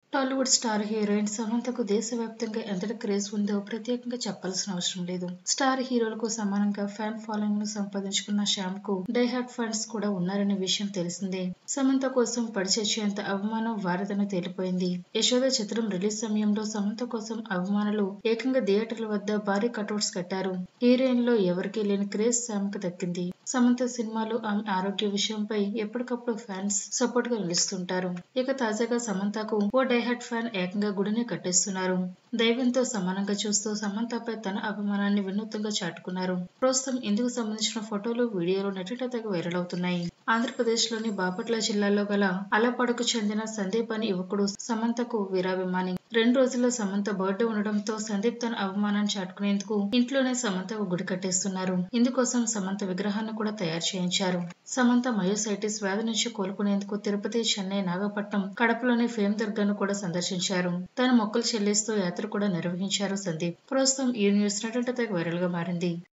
Tollywood star heroine సమంతకు దేశవ్యాప్తంగా ఎంతటి craze ఉందో ప్రత్యేకంగా చెప్పాల్సిన అవసరం లేదు స్టార్ హీరోలకు సమానంగా ఫ్యాన్ ఫాలోయింగ్ ను సంపాదించుకున్న శ్యామ్ కు డైహార్ట్ ఫ్యాన్స్ కూడా ఉన్నారనే విషయం తెలిసిందే సమంత కోసం పడిచచ్చేంత అవమానం వారదని తేలిపోయింది యశోద చిత్రం రిలీజ్ సమయంలో సమంత కోసం అభిమానులు ఏకంగా థియేటర్ల వద్ద భారీ కటౌట్స్ కట్టారు హీరోయిన్ లో ఎవరికీ లేని క్రేజ్ శ్యామ్ కు దక్కింది సమంత సినిమాలు ఆమె ఆరోగ్య విషయంపై ఎప్పటికప్పుడు ఫ్యాన్స్ సపోర్ట్ గా నిలుస్తుంటారు ఇక తాజాగా సమంతకు ఓ డైహార్ట్ ఫ్యాన్ ఏకంగా గుడిని కట్టేస్తున్నారు దైవంతో సమానంగా చూస్తూ సమంతపై తన అభిమానాన్ని వినూత్నంగా చాటుకున్నారు ప్రస్తుతం ఇందుకు సంబంధించిన ఫోటోలు వీడియోలు నెట్టిట తెగ వైరల్ అవుతున్నాయి ఆంధ్రప్రదేశ్ లోని బాపట్ల జిల్లాలో గల అలపాడుకు చెందిన సందీప్ అనే యువకుడు సమంతకు వీరాభిమాని రెండు రోజుల్లో సమంత బర్త్డే ఉండడంతో సందీప్ తన అభిమానాన్ని చాటుకునేందుకు ఇంట్లోనే సమంతకు గుడి కట్టేస్తున్నారు ఇందుకోసం సమంత విగ్రహాన్ని కూడా తయారు చేయించారు సమంత మయోసైటిస్ వ్యాధి నుంచి కోలుకునేందుకు తిరుపతి చెన్నై నాగపట్నం కడపలోని ఫేమ్ దుర్గాను కూడా సందర్శించారు తన మొక్కలు చెల్లిస్తూ యాత్ర కూడా నిర్వహించారు సందీప్ ప్రస్తుతం ఈ న్యూస్ నటంటే వైరల్ గా మారింది